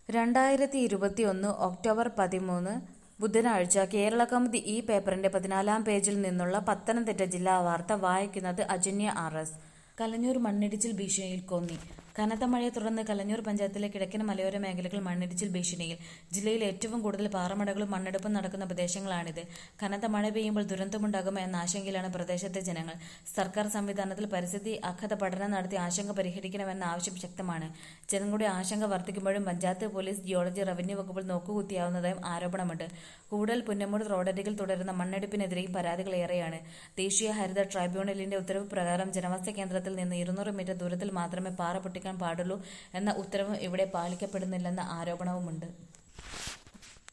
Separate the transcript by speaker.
Speaker 1: രണ്ടായിരത്തി ഇരുപത്തിയൊന്ന് ഒക്ടോബർ പതിമൂന്ന് ബുധനാഴ്ച കേരള കൗമുദി ഈ പേപ്പറിന്റെ പതിനാലാം പേജിൽ നിന്നുള്ള പത്തനംതിട്ട ജില്ലാ വാർത്ത വായിക്കുന്നത് അജന്യ ആർ എസ് കലഞ്ഞൂർ മണ്ണിടിച്ചിൽ ഭീഷണിയിൽ കോന്നി കനത്ത മഴയെ തുടർന്ന് കലഞ്ഞൂർ പഞ്ചായത്തിലെ കിഴക്കൻ മലയോര മേഖലകൾ മണ്ണിടിച്ചിൽ ഭീഷണിയിൽ ജില്ലയിൽ ഏറ്റവും കൂടുതൽ പാറമടകളും മണ്ണെടുപ്പും നടക്കുന്ന പ്രദേശങ്ങളാണിത് കനത്ത മഴ പെയ്യുമ്പോൾ ദുരന്തമുണ്ടാകുമോ എന്ന ആശങ്കയിലാണ് പ്രദേശത്തെ ജനങ്ങൾ സർക്കാർ സംവിധാനത്തിൽ പരിസ്ഥിതി അഘത പഠനം നടത്തി ആശങ്ക പരിഹരിക്കണമെന്ന ആവശ്യം ശക്തമാണ് ജനങ്ങളുടെ ആശങ്ക വർദ്ധിക്കുമ്പോഴും പഞ്ചായത്ത് പോലീസ് ജിയോളജി റവന്യൂ വകുപ്പിൽ നോക്കുകുത്തിയാവുന്നതായും ആരോപണമുണ്ട് കൂടൽ പുന്നമൂട് റോഡരികിൽ തുടരുന്ന മണ്ണെടുപ്പിനെതിരെയും പരാതികൾ ഏറെയാണ് ദേശീയ ഹരിത ട്രൈബ്യൂണലിന്റെ ഉത്തരവ് പ്രകാരം ജനവാസ കേന്ദ്രത്തിൽ നിന്ന് ഇരുന്നൂറ് മീറ്റർ ദൂരത്തിൽ മാത്രമേ പാറ പൊട്ടിക്കാൻ പാടുള്ളൂ എന്ന ഉത്തരവും ഇവിടെ പാലിക്കപ്പെടുന്നില്ലെന്ന ആരോപണവുമുണ്ട്